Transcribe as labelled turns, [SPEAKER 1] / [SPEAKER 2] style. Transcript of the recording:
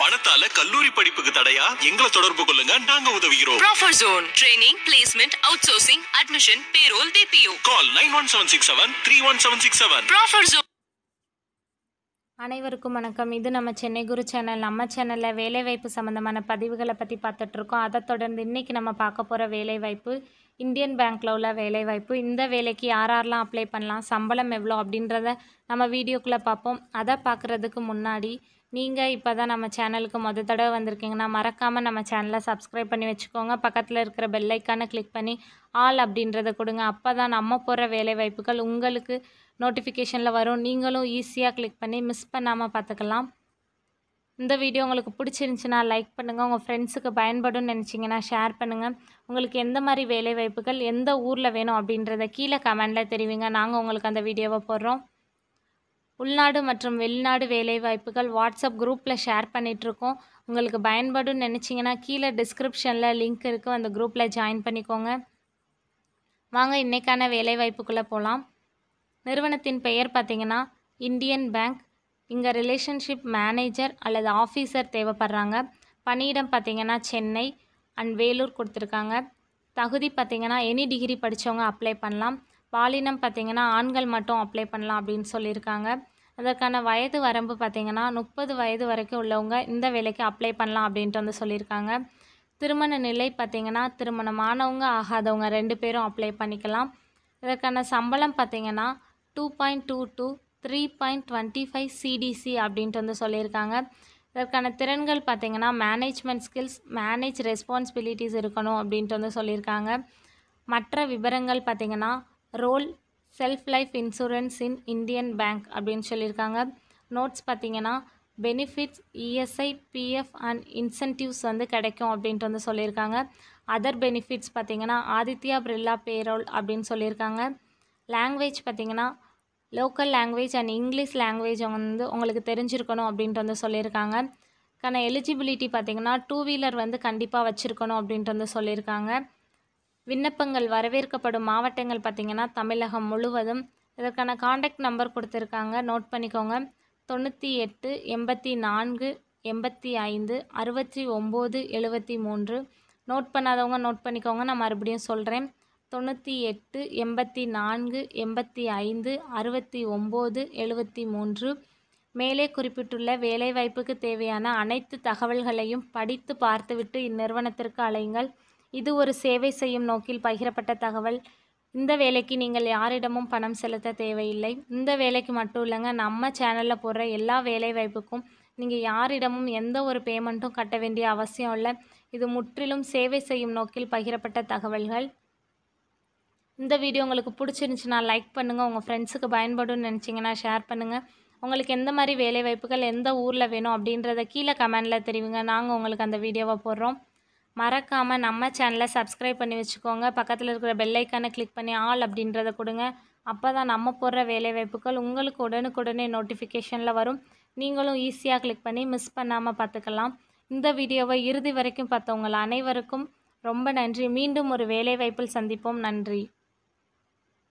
[SPEAKER 1] பணத்தால கல்லூரி படிப்புக்கு தடையா எங்களை தொடர்பு கொள்ளுங்க நாங்க உதவுகிறோம்
[SPEAKER 2] Proffer Zone. Training, placement, outsourcing, admission, payroll, BPO.
[SPEAKER 1] Call nine one seven six seven three one seven six seven
[SPEAKER 2] Proffer Zone.
[SPEAKER 3] அனைவருக்கும் வணக்கம் இது நம்ம சென்னை குரு சேனல் நம்ம சேனலில் வேலைவாய்ப்பு சம்மந்தமான பதிவுகளை பற்றி பார்த்துட்ருக்கோம் அதை தொடர்ந்து இன்றைக்கி நம்ம பார்க்க போகிற வேலைவாய்ப்பு இந்தியன் பேங்க்கில் உள்ள வேலைவாய்ப்பு இந்த வேலைக்கு யார் யாரெல்லாம் அப்ளை பண்ணலாம் சம்பளம் எவ்வளோ அப்படின்றத நம்ம வீடியோக்குள்ளே பார்ப்போம் அதை பார்க்குறதுக்கு முன்னாடி நீங்கள் இப்போ தான் நம்ம சேனலுக்கு முத தடவை வந்திருக்கீங்கன்னா மறக்காமல் நம்ம சேனலை சப்ஸ்கிரைப் பண்ணி வச்சுக்கோங்க பக்கத்தில் இருக்கிற பெல் ஐக்கானை கிளிக் பண்ணி ஆல் அப்படின்றத கொடுங்க அப்போ தான் நம்ம போகிற வேலைவாய்ப்புகள் உங்களுக்கு நோட்டிஃபிகேஷனில் வரும் நீங்களும் ஈஸியாக கிளிக் பண்ணி மிஸ் பண்ணாமல் பார்த்துக்கலாம் இந்த வீடியோ உங்களுக்கு பிடிச்சிருந்துச்சுன்னா லைக் பண்ணுங்கள் உங்கள் ஃப்ரெண்ட்ஸுக்கு பயன்படும்னு நினச்சிங்கன்னா ஷேர் பண்ணுங்கள் உங்களுக்கு எந்த மாதிரி வேலைவாய்ப்புகள் எந்த ஊரில் வேணும் அப்படின்றத கீழே கமெண்டில் தெரிவிங்க நாங்கள் உங்களுக்கு அந்த வீடியோவை போடுறோம் உள்நாடு மற்றும் வெளிநாடு வேலைவாய்ப்புகள் வாட்ஸ்அப் குரூப்பில் ஷேர் பண்ணிகிட்ருக்கோம் உங்களுக்கு பயன்படும்னு நினச்சிங்கன்னா கீழே டிஸ்கிரிப்ஷனில் லிங்க் இருக்குது அந்த குரூப்பில் ஜாயின் பண்ணிக்கோங்க வாங்க இன்றைக்கான வேலைவாய்ப்புக்குள்ளே போகலாம் நிறுவனத்தின் பெயர் பார்த்தீங்கன்னா இந்தியன் பேங்க் இங்கே ரிலேஷன்ஷிப் மேனேஜர் அல்லது ஆஃபீஸர் தேவைப்படுறாங்க பணியிடம் பார்த்தீங்கன்னா சென்னை அண்ட் வேலூர் கொடுத்துருக்காங்க தகுதி பார்த்தீங்கன்னா எனி டிகிரி படித்தவங்க அப்ளை பண்ணலாம் பாலினம் பார்த்தீங்கன்னா ஆண்கள் மட்டும் அப்ளை பண்ணலாம் அப்படின்னு சொல்லியிருக்காங்க அதற்கான வயது வரம்பு பார்த்தீங்கன்னா முப்பது வயது வரைக்கும் உள்ளவங்க இந்த வேலைக்கு அப்ளை பண்ணலாம் அப்படின்ட்டு வந்து சொல்லியிருக்காங்க திருமண நிலை பார்த்தீங்கன்னா திருமணமானவங்க ஆகாதவங்க ரெண்டு பேரும் அப்ளை பண்ணிக்கலாம் இதற்கான சம்பளம் பார்த்தீங்கன்னா two point two two three point twenty five CTC அப்படின்ட்டு வந்து சொல்லியிருக்காங்க இதற்கான திறன்கள் பார்த்தீங்கன்னா மேனேஜ்மெண்ட் ஸ்கில்ஸ் மேனேஜ் ரெஸ்பான்சிபிலிட்டிஸ் இருக்கணும் அப்படின்ட்டு வந்து சொல்லியிருக்காங்க மற்ற விவரங்கள் பார்த்தீங்கன்னா role self life insurance in Indian bank அப்படின்னு சொல்லியிருக்காங்க நோட்ஸ் பார்த்தீங்கன்னா benefits ESI PF and incentives வந்து கிடைக்கும் அப்படின்ட்டு வந்து சொல்லியிருக்காங்க அதர் பெனிஃபிட்ஸ் பார்த்தீங்கன்னா ஆதித்யா பிர்லா பேரோல் அப்படின்னு சொல்லியிருக்காங்க லாங்குவேஜ் பார்த்தீங்கன்னா local language and English language வந்து உங்களுக்கு தெரிஞ்சிருக்கணும் அப்படின்ட்டு வந்து சொல்லியிருக்காங்க கான எலிஜிபிலிட்டி பார்த்தீங்கன்னா டூ வீலர் வந்து கண்டிப்பாக வச்சுருக்கணும் அப்படின்ட்டு வந்து சொல்லியிருக்காங்க விண்ணப்பங்கள் வரவேற்கப்படும் மாவட்டங்கள் பார்த்திங்கன்னா தமிழகம் முழுவதும் இதற்கான காண்டாக்ட் நம்பர் கொடுத்துருக்காங்க நோட் பண்ணிக்கோங்க தொண்ணூற்றி எட்டு எண்பத்தி நான்கு எண்பத்தி ஐந்து அறுபத்தி ஒம்பது எழுபத்தி மூன்று நோட் பண்ணாதவங்க நோட் பண்ணிக்கோங்க நான் மறுபடியும் சொல்கிறேன் தொண்ணூற்றி எட்டு எண்பத்தி நான்கு எண்பத்தி ஐந்து அறுபத்தி ஒம்பது எழுபத்தி மூன்று மேலே குறிப்பிட்டுள்ள வேலைவாய்ப்புக்கு தேவையான அனைத்து தகவல்களையும் படித்து பார்த்துவிட்டு இந்நிறுவனத்திற்கு அலையுங்கள் இது ஒரு சேவை செய்யும் நோக்கில் பகிரப்பட்ட தகவல் இந்த வேலைக்கு நீங்கள் யாரிடமும் பணம் செலுத்த தேவையில்லை இந்த வேலைக்கு மட்டும் இல்லைங்க நம்ம சேனலில் போடுற எல்லா வேலை வாய்ப்புக்கும் நீங்கள் யாரிடமும் எந்த ஒரு பேமெண்ட்டும் கட்ட வேண்டிய அவசியம் இல்லை இது முற்றிலும் சேவை செய்யும் நோக்கில் பகிரப்பட்ட தகவல்கள் இந்த வீடியோ உங்களுக்கு பிடிச்சிருந்துச்சுன்னா லைக் பண்ணுங்கள் உங்கள் ஃப்ரெண்ட்ஸுக்கு பயன்படும்னு நினச்சிங்கன்னா ஷேர் பண்ணுங்கள் உங்களுக்கு எந்த மாதிரி வேலை வாய்ப்புகள் எந்த ஊரில் வேணும் அப்படின்றத கீழே கமெண்டில் தெரிவிங்க நாங்கள் உங்களுக்கு அந்த வீடியோவை போடுறோம் மறக்காமல் நம்ம சேனலை சப்ஸ்கிரைப் பண்ணி வச்சுக்கோங்க பக்கத்தில் இருக்கிற பெல் ஐக்கானை கிளிக் பண்ணி ஆல் அப்படின்றத கொடுங்க அப்போ தான் நம்ம போடுற வேலைவாய்ப்புகள் உங்களுக்கு உடனுக்குடனே நோட்டிஃபிகேஷனில் வரும் நீங்களும் ஈஸியாக கிளிக் பண்ணி மிஸ் பண்ணாமல் பார்த்துக்கலாம் இந்த வீடியோவை இறுதி வரைக்கும் பார்த்தவங்கள் அனைவருக்கும் ரொம்ப நன்றி மீண்டும் ஒரு வேலைவாய்ப்பில் சந்திப்போம் நன்றி